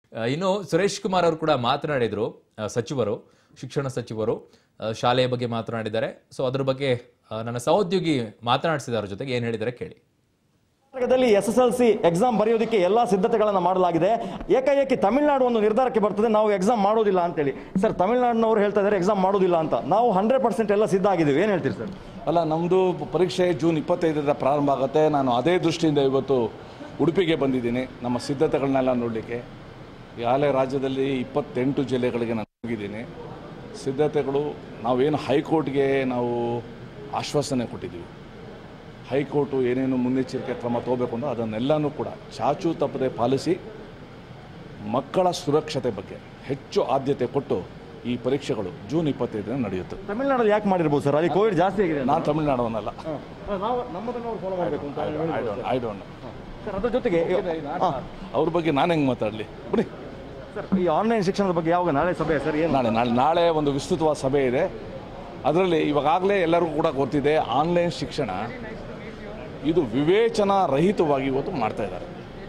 ಆ, ಇನ್ನು ಸುರೇಶ್ ಕುಮಾರ್ ಅವರು ಕೂಡ ಮಾತನಾಡಿದ್ರು ಆ, ಸಚಿವರು ಶಿಕ್ಷಣ ಸಚಿವರು ಆ, ಶಾಲೆಯ ಬಗ್ಗೆ ಮಾತನಾಡಿದ್ದಾರೆ ಸೊ ಅದ್ರ ಬಗ್ಗೆ ಆ, ನನ್ನ ಸಹೋದ್ಯೋಗಿ ಮಾತನಾಡಿಸಿದ ಅವ್ರ ಜೊತೆಗೆ ಏನು ಹೇಳಿದ್ದಾರೆ ಕೇಳಿ ಕರ್ನಾಟಕದಲ್ಲಿ S S L C exam ಬರೆಯೋದಕ್ಕೆ ಎಲ್ಲ ಸಿದ್ಧತೆಗಳನ್ನು ಮಾಡಲಾಗಿದೆ ಏಕಾಏಕಿ ತಮಿಳುನಾಡು ಒಂದು ನಿರ್ಧಾರಕ್ಕೆ ಬರ್ತದೆ ನಾವು ಎಕ್ಸಾಮ್ ಮಾಡೋದಿಲ್ಲ ಅಂತೇಳಿ ಸರ್ ತಮಿಳುನಾಡಿನವರು ಹೇಳ್ತಾ ಇದ್ದಾರೆ ಎಕ್ಸಾಮ್ ಮಾಡೋದಿಲ್ಲ ಅಂತ ನಾವು ಹಂಡ್ರೆಡ್ ಪರ್ಸೆಂಟ್ ಎಲ್ಲ ಸಿದ್ಧ ಆಗಿದ್ದೀವಿ ಏನು ಹೇಳ್ತೀರಿ ಸರ್ ಅಲ್ಲ ನಮ್ಮದು ಪರೀಕ್ಷೆ ಜೂನ್ ಇಪ್ಪತ್ತೈದರಿಂದ ಪ್ರಾರಂಭ ಆಗುತ್ತೆ ನಾನು ಅದೇ ದೃಷ್ಟಿಯಿಂದ ಇವತ್ತು ಉಡುಪಿಗೆ ಬಂದಿದ್ದೀನಿ ನಮ್ಮ ಸಿದ್ಧತೆಗಳನ್ನೆಲ್ಲ ನೋಡಲಿಕ್ಕೆ ಈಗಾಗಲೇ ರಾಜ್ಯದಲ್ಲಿ ಇಪ್ಪತ್ತೆಂಟು ಜಿಲ್ಲೆಗಳಿಗೆ ನಾನು ಹೋಗಿದ್ದೀನಿ ಸಿದ್ಧತೆಗಳು ನಾವೇನು ಹೈಕೋರ್ಟ್ಗೆ ನಾವು ಆಶ್ವಾಸನೆ ಕೊಟ್ಟಿದ್ದೀವಿ ಹೈಕೋರ್ಟು ಏನೇನು ಮುನ್ನೆಚ್ಚರಿಕೆ ಕ್ರಮ ತಗೋಬೇಕು ಅಂತ ಅದನ್ನೆಲ್ಲನೂ ಕೂಡ ಚಾಚು ತಪ್ಪದೆ ಪಾಲಿಸಿ ಮಕ್ಕಳ ಸುರಕ್ಷತೆ ಬಗ್ಗೆ ಹೆಚ್ಚು ಆದ್ಯತೆ ಕೊಟ್ಟು ಈ ಪರೀಕ್ಷೆಗಳು ಜೂನ್ ಇಪ್ಪತ್ತೈದರಿಂದ ನಡೆಯುತ್ತೆ ತಮಿಳುನಾಡಲ್ಲಿ ಯಾಕೆ ಮಾಡಿರ್ಬೋದು ಸರ್ ಅಲ್ಲಿ ಕೋವಿಡ್ ಜಾಸ್ತಿ ಆಗಿದೆ ನಾನು ತಮಿಳುನಾಡವನ್ನಲ್ಲ ನಾವು ನಮ್ಮದನ್ನು ಫಾಲೋ ಮಾಡಬೇಕು ಅಂತ I don't I don't sir ಅದ್ರ ಜೊತೆಗೆ ಹಾ. ಅವ್ರ ಬಗ್ಗೆ ನಾನು ಹೆಂಗೆ ಮಾತಾಡಲಿ ಬನ್ನಿ ಸರ್ ಈ ಆನ್ಲೈನ್ ಶಿಕ್ಷಣದ ಬಗ್ಗೆ ಯಾವಾಗ ನಾಳೆ ಸಭೆ ಸರ್ ಏನು ನಾಳೆ ನಾಳೆ ನಾಳೆ ಒಂದು ವಿಸ್ತೃತವಾದ ಸಭೆ ಇದೆ ಅದರಲ್ಲಿ ಇವಾಗಲೇ ಎಲ್ಲರಿಗೂ ಕೂಡ ಗೊತ್ತಿದೆ ಆನ್ಲೈನ್ ಶಿಕ್ಷಣ ಇದು ವಿವೇಚನಾ ರಹಿತವಾಗಿ ಇವತ್ತು ಮಾಡ್ತಾ ಇದ್ದಾರೆ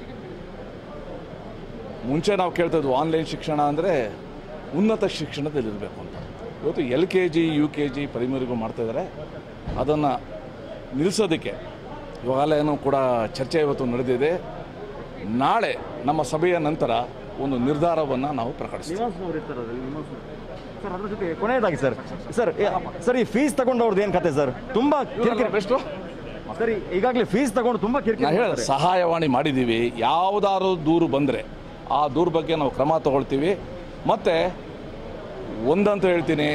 ಮುಂಚೆ ನಾವು ಕೇಳ್ತಾ ಇದ್ವು ಆನ್ಲೈನ್ ಶಿಕ್ಷಣ ಅಂದರೆ ಉನ್ನತ ಶಿಕ್ಷಣದಲ್ಲಿರಬೇಕು ಅಂತ ಇವತ್ತು L K G U K G ಪ್ರೈಮರಿಗೂ ಮಾಡ್ತಾ ಇದ್ದಾರೆ ಅದನ್ನು ನಿಲ್ಲಿಸೋದಕ್ಕೆ ಇವಾಗಲೇನೂ ಕೂಡ ಚರ್ಚೆ ಇವತ್ತು ನಡೆದಿದೆ ನಾಳೆ ನಮ್ಮ ಸಭೆಯ ನಂತರ ಒಂದು ನಿರ್ಧಾರವನ್ನು ನಾವು ಪ್ರಕಟಿಸ್ತೀವಿ ನಿವಾಸ್ನವ್ರು ಇರ್ತಾರೆ ಅದ್ರಲ್ಲಿ, ನಿವಾಸ್ನವ್ರು. ಸರ್ ಅದ್ರ ಜೊತೆಗೆ ಕೊನೆಯದಾಗಿ ಸರ್ ಸರ್ ಏ, ಸರ್ ಈ ಫೀಸ್ ತಗೊಂಡವ್ರದ್ದು ಏನು ಕತೆ ಸರ್ ತುಂಬಾ ಕಿರಿಕಿರಿ ಬೆಸ್ಟು ಸರಿ ಈಗಾಗಲೇ ಫೀಸ್ ತಗೊಂಡು ತುಂಬಾ ಕಿರಿಕಿರಿ ನಾನು ಹೇಳ ಸಹಾಯವಾಣಿ ಮಾಡಿದ್ದೀವಿ ಯಾವುದಾದ್ರು ದೂರು ಬಂದರೆ ಆ ದೂರು ಬಗ್ಗೆ ನಾವು ಕ್ರಮ ತಗೊಳ್ತೀವಿ ಮತ್ತು ಒಂದಂತೂ ಹೇಳ್ತೀನಿ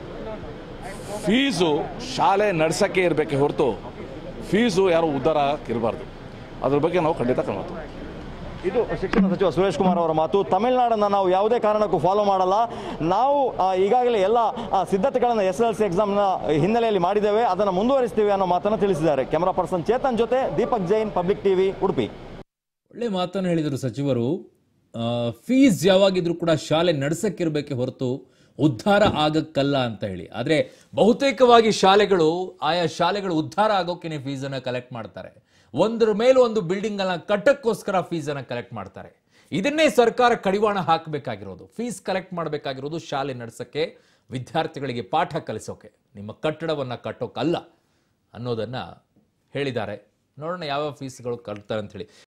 ಫೀಸು ಶಾಲೆ ನಡ್ಸೋಕ್ಕೆ ಇರಬೇಕೆ ಹೊರತು ಫೀಸು ಯಾರು ಉದ್ಧಾರ ಇರಬಾರ್ದು ಅದ್ರ ಬಗ್ಗೆ ನಾವು ಖಂಡಿತ ಕ್ರಮ ತಗೊಳ್ತೀವಿ ಇದು ಶಿಕ್ಷಣ ಸಚಿವ ಸುರೇಶ್ ಕುಮಾರ್ ಅವರ ಮಾತು ತಮಿಳುನಾಡನ್ನು ನಾವು ಯಾವುದೇ ಕಾರಣಕ್ಕೂ ಫಾಲೋ ಮಾಡಲ್ಲ ನಾವು ಆ, ಈಗಾಗಲೇ ಎಲ್ಲ ಆ, ಸಿದ್ಧತೆಗಳನ್ನು ಎಸ್ ಎಲ್ ಸಿ ಎಕ್ಸಾಮ್ನ ಹಿನ್ನೆಲೆಯಲ್ಲಿ ಮಾಡಿದ್ದೇವೆ ಅದನ್ನು ಮುಂದುವರಿಸ್ತೀವಿ ಅನ್ನೋ ಮಾತನ್ನು ತಿಳಿಸಿದ್ದಾರೆ ಕ್ಯಾಮರಾ ಪರ್ಸನ್ ಚೇತನ್ ಜೊತೆ ದೀಪಕ್ ಜೈನ್ ಪಬ್ಲಿಕ್ ಟಿವಿ ಉಡುಪಿ ಒಳ್ಳೆ ಮಾತನ್ನು ಹೇಳಿದರು ಸಚಿವರು ಆ, ಫೀಸ್ ಯಾವಾಗಿದ್ರೂ ಕೂಡ ಶಾಲೆ ನಡ್ಸಕ್ಕಿರ್ಬೇಕೆ ಹೊರತು ಉದ್ಧಾರ ಆಗಕ್ಕಲ್ಲ ಅಂತ ಹೇಳಿ ಆದ್ರೆ ಬಹುತೇಕವಾಗಿ ಶಾಲೆಗಳು ಆಯಾ ಶಾಲೆಗಳು ಉದ್ಧಾರ ಆಗೋಕೆನೆ ಫೀಸನ್ನು ಕಲೆಕ್ಟ್ ಮಾಡ್ತಾರೆ ಒಂದರ ಮೇಲೆ ಒಂದು ಬಿಲ್ಡಿಂಗ್ ಅನ್ನ ಕಟ್ಟಕ್ಕೋಸ್ಕರ ಫೀಸನ್ನು ಕಲೆಕ್ಟ್ ಮಾಡ್ತಾರೆ ಇದನ್ನೇ ಸರ್ಕಾರ ಕಡಿವಾಣ ಹಾಕಬೇಕಾಗಿರೋದು ಫೀಸ್ ಕಲೆಕ್ಟ್ ಮಾಡಬೇಕಾಗಿರೋದು ಶಾಲೆ ನಡೆಸಕ್ಕೆ ವಿದ್ಯಾರ್ಥಿಗಳಿಗೆ ಪಾಠ ಕಲಿಸೋಕೆ ನಿಮ್ಮ ಕಟ್ಟಡವನ್ನ ಕಟ್ಟೋಕಲ್ಲ ಅನ್ನೋದನ್ನ ಹೇಳಿದ್ದಾರೆ ನೋಡೋಣ ಯಾವ್ಯಾವ ಫೀಸ್ಗಳು ಕಟ್ತಾರೆ ಅಂತ ಹೇಳಿ